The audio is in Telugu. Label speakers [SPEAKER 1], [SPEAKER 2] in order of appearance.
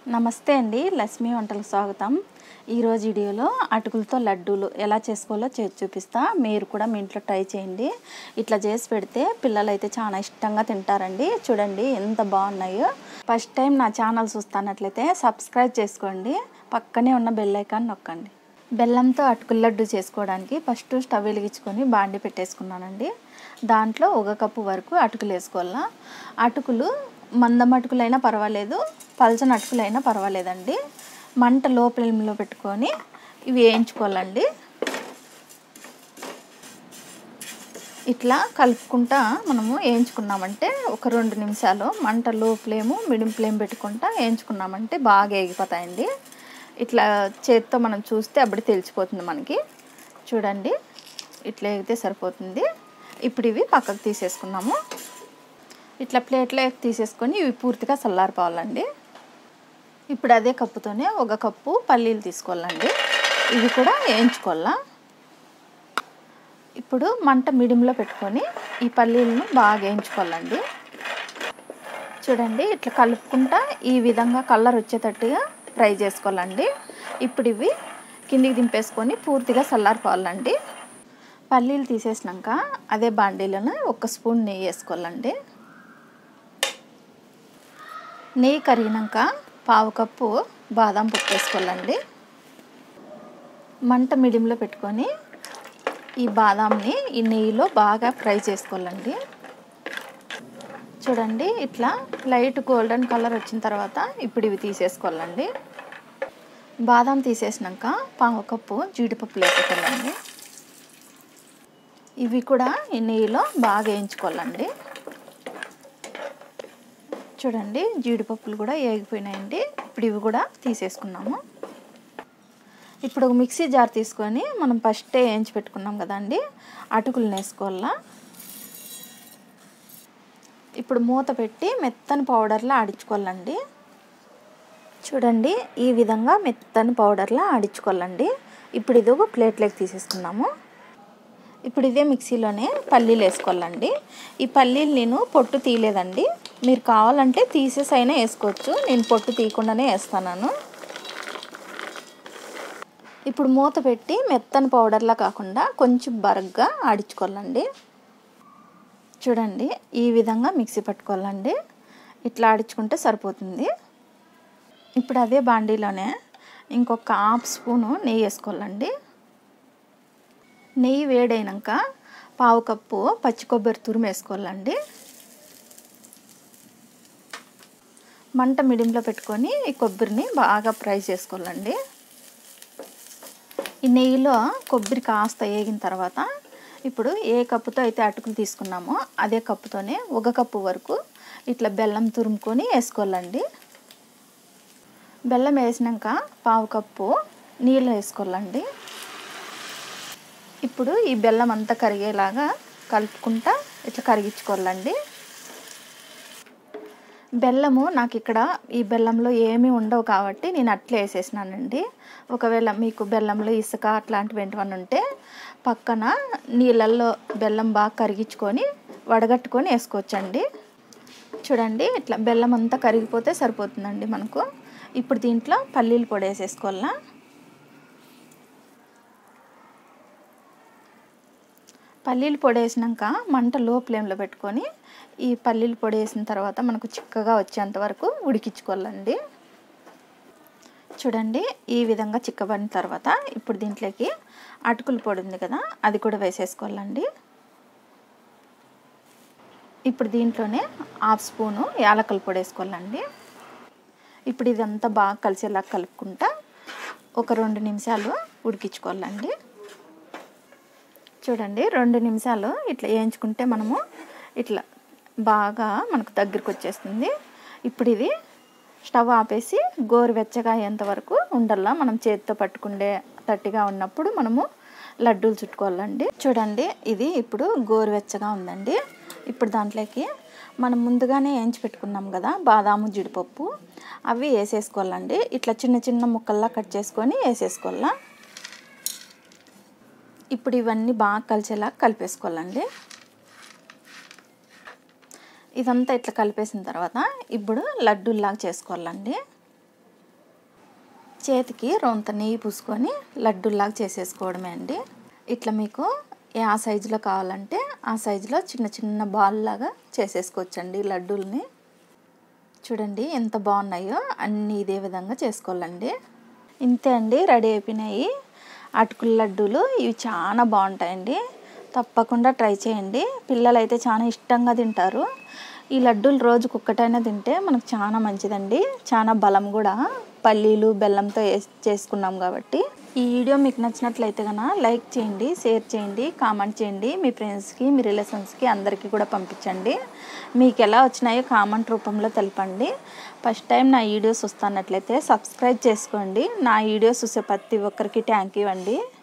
[SPEAKER 1] నమస్తే అండి లక్ష్మీ వంటలకు స్వాగతం ఈరోజు వీడియోలో అటుకులతో లడ్డూలు ఎలా చేసుకోవాలో చేసి చూపిస్తా మీరు కూడా మీ ఇంట్లో ట్రై చేయండి ఇట్లా చేసి పెడితే పిల్లలు అయితే చాలా ఇష్టంగా తింటారండి చూడండి ఎంత బాగున్నాయో ఫస్ట్ టైం నా ఛానల్ చూస్తున్నట్లయితే సబ్స్క్రైబ్ చేసుకోండి పక్కనే ఉన్న బెల్ ఐకాన్ నొక్కండి బెల్లంతో అటుకుల లడ్డు చేసుకోవడానికి ఫస్ట్ స్టవ్ వెలిగించుకొని బాండి పెట్టేసుకున్నానండి దాంట్లో ఒక కప్పు వరకు అటుకులు వేసుకోవాలా అటుకులు మందం అటుకులైనా పర్వాలేదు పలచని అటుకులైనా పర్వాలేదండి మంట లో ఫ్లేమ్లో పెట్టుకొని ఇవి వేయించుకోవాలండి ఇట్లా కలుపుకుంటా మనము వేయించుకున్నామంటే ఒక రెండు నిమిషాలు మంట లో ఫ్లేము మిడియం ఫ్లేమ్ పెట్టుకుంటా వేయించుకున్నామంటే బాగా వేగిపోతాయండి ఇట్లా చేత్తో మనం చూస్తే అప్పుడు తెలిసిపోతుంది మనకి చూడండి ఇట్లా వేగితే సరిపోతుంది ఇప్పుడు ఇవి పక్కకు తీసేసుకున్నాము ఇట్లా ప్లేట్లో తీసేసుకొని ఇవి పూర్తిగా చల్లారిపోవాలండి ఇప్పుడు అదే కప్పుతోనే ఒక కప్పు పల్లీలు తీసుకోవాలండి ఇవి కూడా వేయించుకోవాలా ఇప్పుడు మంట మీడియంలో పెట్టుకొని ఈ పల్లీలను బాగా వేయించుకోవాలండి చూడండి ఇట్లా కలుపుకుంటా ఈ విధంగా కలర్ వచ్చేటట్టుగా ఫ్రై చేసుకోవాలండి ఇప్పుడు ఇవి కిందికి దింపేసుకొని పూర్తిగా చల్లారిపోవాలండి పల్లీలు తీసేసినాక అదే బాండీలను ఒక స్పూన్ నెయ్యి వేసుకోవాలండి నెయ్యి కరిగినాక పావు కప్పు బాదం పప్పు వేసుకోవాలండి మంట మీడియంలో పెట్టుకొని ఈ బాదాంని ఈ నెయ్యిలో బాగా ఫ్రై చేసుకోవాలండి చూడండి ఇట్లా లైట్ గోల్డెన్ కలర్ వచ్చిన తర్వాత ఇప్పుడు ఇవి తీసేసుకోవాలండి బాదం తీసేసినాక పావు కప్పు జీడిపప్పులు వేసుకోవాలండి ఇవి కూడా ఈ నెయ్యిలో బాగా వేయించుకోవాలండి చూడండి జీడిపప్పులు కూడా వేగిపోయినాయండి ఇప్పుడు ఇవి కూడా తీసేసుకున్నాము ఇప్పుడు ఒక మిక్సీ జార్ తీసుకొని మనం ఫస్టే వేయించి పెట్టుకున్నాం కదండి అటుకులు వేసుకోవాలా ఇప్పుడు మూత పెట్టి మెత్తని పౌడర్లా ఆడించుకోవాలండి చూడండి ఈ విధంగా మెత్తని పౌడర్లా ఆడించుకోవాలండి ఇప్పుడు ఇది ఒక ప్లేట్లోకి తీసేసుకున్నాము ఇప్పుడు ఇదే మిక్సీలోనే పల్లీలు వేసుకోవాలండి ఈ పల్లీలు నేను పొట్టు తీయలేదండి మీరు కావాలంటే తీసేసి అయినా వేసుకోవచ్చు నేను పొట్టు తీయకుండానే వేస్తాను ఇప్పుడు మూత పెట్టి మెత్తని పౌడర్లా కాకుండా కొంచెం బరగ్గా ఆడించుకోవాలండి చూడండి ఈ విధంగా మిక్సీ పట్టుకోవాలండి ఇట్లా ఆడించుకుంటే సరిపోతుంది ఇప్పుడు అదే బాండీలోనే ఇంకొక హాఫ్ స్పూను నెయ్యి వేసుకోవాలండి నెయ్యి వేడైనాక పావు కప్పు పచ్చి కొబ్బరి తురుము వేసుకోవాలండి మంట మిడియంలో పెట్టుకొని ఈ కొబ్బరిని బాగా ఫ్రై చేసుకోవాలండి ఈ నెయ్యిలో కొబ్బరి కాస్త వేగిన తర్వాత ఇప్పుడు ఏ కప్పుతో అయితే అటుకులు తీసుకున్నామో అదే కప్పుతోనే ఒక కప్పు వరకు ఇట్లా బెల్లం తురుముకొని వేసుకోవాలండి బెల్లం వేసినాక పావు కప్పు నీళ్ళు వేసుకోవాలండి ఇప్పుడు ఈ బెల్లం అంతా కరిగేలాగా కలుపుకుంటా ఇట్లా కరిగించుకోవాలండి బెల్లము నాకు ఇక్కడ ఈ బెల్లంలో ఏమీ ఉండవు కాబట్టి నేను అట్లే వేసేసినానండి ఒకవేళ మీకు బెల్లంలో ఇసుక అట్లాంటివి ఏంటవన్నీ ఉంటే పక్కన నీళ్ళల్లో బెల్లం బాగా కరిగించుకొని వడగట్టుకొని వేసుకోవచ్చండి చూడండి ఇట్లా బెల్లం అంతా కరిగిపోతే సరిపోతుందండి మనకు ఇప్పుడు దీంట్లో పల్లీల పొడి వేసేసుకోవాలా పల్లీలు పొడి వేసినాక మంట లో ఫ్లేమ్లో పెట్టుకొని ఈ పల్లీలు పొడి వేసిన తర్వాత మనకు చిక్కగా వచ్చేంత వరకు ఉడికించుకోవాలండి చూడండి ఈ విధంగా చిక్కబడిన తర్వాత ఇప్పుడు దీంట్లోకి అటుకుల పొడి ఉంది కదా అది కూడా వేసేసుకోవాలండి ఇప్పుడు దీంట్లోనే హాఫ్ స్పూను యాలకల పొడి వేసుకోవాలండి ఇప్పుడు ఇదంతా బాగా కలిసేలా కలుపుకుంటా ఒక రెండు నిమిషాలు ఉడికించుకోవాలండి చూడండి రెండు నిమిషాలు ఇట్లా వేయించుకుంటే మనము ఇట్లా బాగా మనకు దగ్గరికి వచ్చేస్తుంది ఇప్పుడు ఇది స్టవ్ ఆపేసి గోరువెచ్చగా అయ్యేంత వరకు ఉండల్లా మనం చేతితో పట్టుకుండే తట్టిగా ఉన్నప్పుడు మనము లడ్డూలు చుట్టుకోవాలండి చూడండి ఇది ఇప్పుడు గోరువెచ్చగా ఉందండి ఇప్పుడు దాంట్లోకి మనం ముందుగానే వేయించి పెట్టుకున్నాం కదా బాదాము జీడిపప్పు అవి వేసేసుకోవాలండి ఇట్లా చిన్న చిన్న ముక్కల్లా కట్ చేసుకొని వేసేసుకోవాలా ఇప్పుడు ఇవన్నీ బాగా కలిసేలా కలిపేసుకోవాలండి ఇదంతా ఇట్లా కలిపేసిన తర్వాత ఇప్పుడు లడ్డూల్లాగా చేసుకోవాలండి చేతికి రొంత నెయ్యి పూసుకొని లడ్డూలాగా చేసేసుకోవడమే అండి ఇట్లా మీకు ఏ ఆ సైజులో కావాలంటే ఆ సైజులో చిన్న చిన్న బాల్ లాగా చేసేసుకోవచ్చండి లడ్డూల్ని చూడండి ఎంత బాగున్నాయో అన్నీ ఇదే విధంగా చేసుకోవాలండి ఇంతే అండి రెడీ అయిపోయినాయి అటుకుల లడ్డూలు ఇవి చాలా బాగుంటాయండి తప్పకుండా ట్రై చేయండి పిల్లలు అయితే చాలా ఇష్టంగా తింటారు ఈ లడ్డూలు రోజుకు ఒక్కటైనా తింటే మనకు చాలా మంచిదండి చాలా బలం కూడా పల్లీలు బెల్లంతో వేసి చేసుకున్నాం కాబట్టి ఈ వీడియో మీకు నచ్చినట్లయితే కనుక లైక్ చేయండి షేర్ చేయండి కామెంట్ చేయండి మీ ఫ్రెండ్స్కి మీ రిలేషన్స్కి అందరికీ కూడా పంపించండి మీకు ఎలా వచ్చినాయో కామెంట్ రూపంలో తెలపండి ఫస్ట్ టైం నా వీడియోస్ వస్తున్నట్లయితే సబ్స్క్రైబ్ చేసుకోండి నా వీడియోస్ చూసే ప్రతి ఒక్కరికి థ్యాంక్ యూ అండి